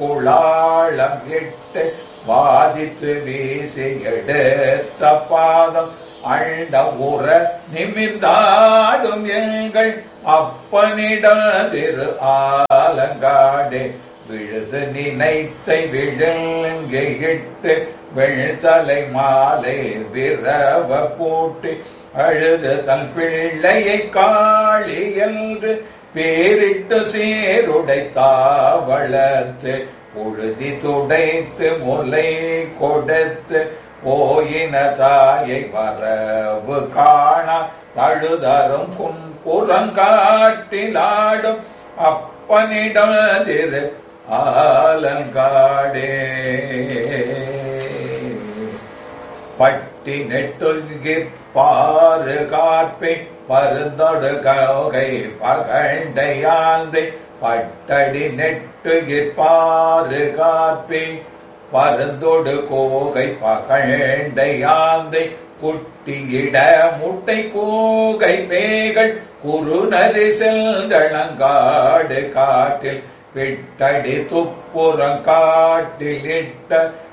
குளாளம் இட்டு வாதித்து வீசி எடுத்த பாதம் அண்ட உற நிமிர்ந்தாடும் எங்கள் அப்பனிட திரு ஆலங்காடே விழுது நினைத்தை விழுங்கிட்டு வெள்தலை மாலை விரவ போட்டு அழுது தன் பிள்ளையை காளி என்று பேரிட்டு சீருடைத்தாவளத்து புழுதி துடைத்து முலை கொடுத்து போயின தாயை வரவு காண தழுதரும் கும்புறங்காட்டிலாடும் அப்பனிடம் திரு ஆலங்காடே பட்டி நெட்டுகிற் பாரு காப்பை பருந்தொடு கௌகை பகண்டையாந்தை பட்டடி நெட்டுகிற் பாரு காப்பை பருந்தொடு கோகை பகண்டையாந்தை குட்டியிட முட்டை கோகை மேகள் குறுநரி செல்களங்காடு காட்டில் விட்டடி துப்புறம் காட்டில் இட்ட